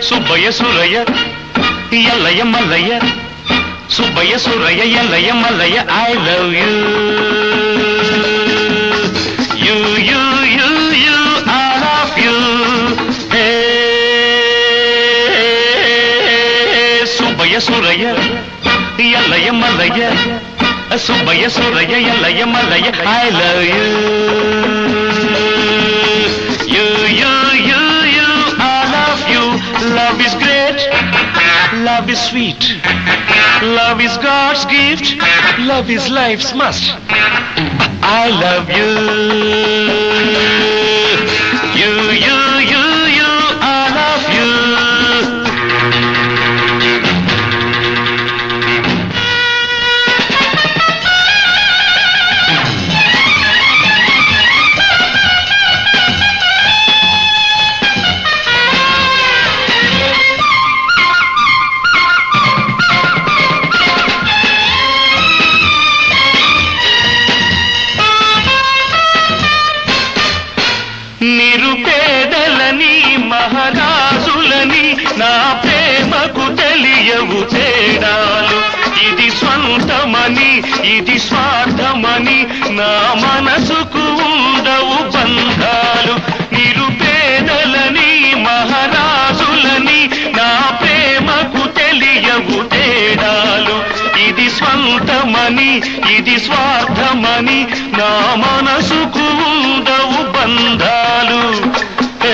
Subbaiah Suraiah Yellaiah Mallaiah Subbaiah Suraiah Yellaiah Mallaiah I love you you you you you I love you Subbaiah Suraiah Yellaiah Mallaiah Subbaiah Suraiah Yellaiah Mallaiah I love you you you you you I love you love is great love is sweet love is God's gift love is life's must I love you you you you you I love you నిరుపేదలని మహారాజులని నా ప్రేమకు తెలియవు తేడాలు ఇది స్వంతమని ఇది స్వార్థమని నా మనసుకు ఉండవు బంధాలు నిరుపేదలని మహారాజులని నా ప్రేమకు తెలియవు తేడాలు ఇది స్వంతమని ఇది స్వార్థమని నా మనసుకు ఉండవు బంధాలు ఏ,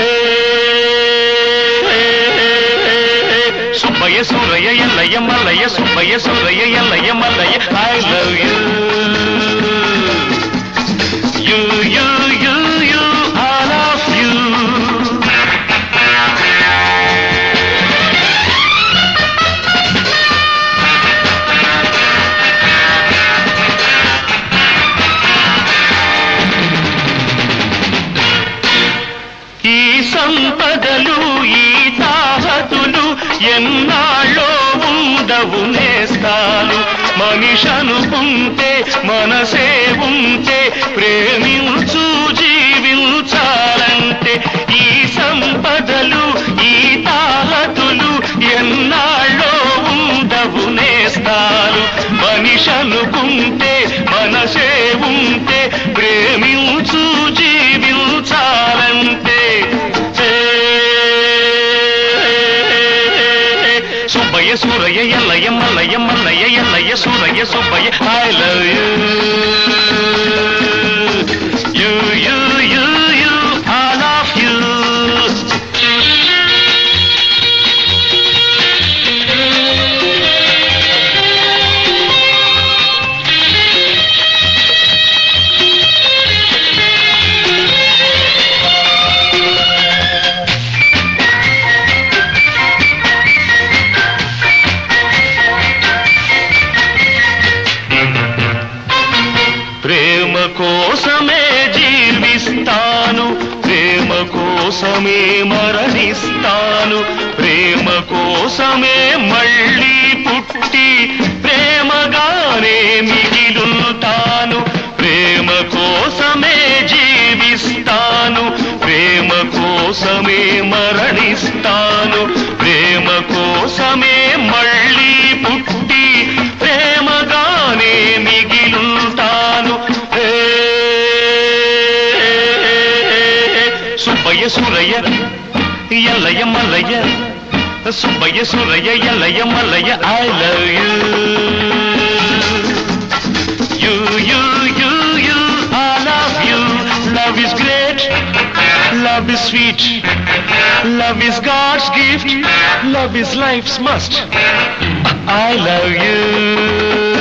Subbaiah Suraiah Yellaiah Mallaiah Subbaiah Suraiah Yellaiah Mallaiah I love you you you you you I love you ఈ సంపదలు ఈ తాహతులు ఎన్నాళ్ళో ఉండవు నేస్తాలు మనిషనుకుంటే మనసే ఉంటే ప్రేమించు జీవించాలంటే ఈ సంపదలు ఈ తాహతులు ఎన్నాళ్ళో ఉండవు నేస్తాలు మనిషనుకుంటే మనసే ఉంటే ప్రేమించు జీవించాలంటే ఏ, Subbaiah Suraiah Yellaiah Mallaiah Mallaiah Yellaiah Suraiah Subbaiah I love you you you you you I love you ప్రేమ కోసమే జీవిస్తాను ప్రేమ కోసమే మరణిస్తాను ప్రేమ కోసమే మళ్ళీ పుట్టి ప్రేమగానే మిగిలుంటాను ప్రేమ కోసమే జీవిస్తాను ప్రేమ కోసమే మరణిస్తాను ప్రేమ కోసమే మళ్ళీ పుట్టి ప్రేమగానే మిగిలుంటాను ఏ, Subbaiah Suraiah Yellaiah Mallaiah Subbaiah Suraiah Yellaiah Mallaiah I love you you you you you I love you love is great love is sweet love is God's gift love is life's must I love you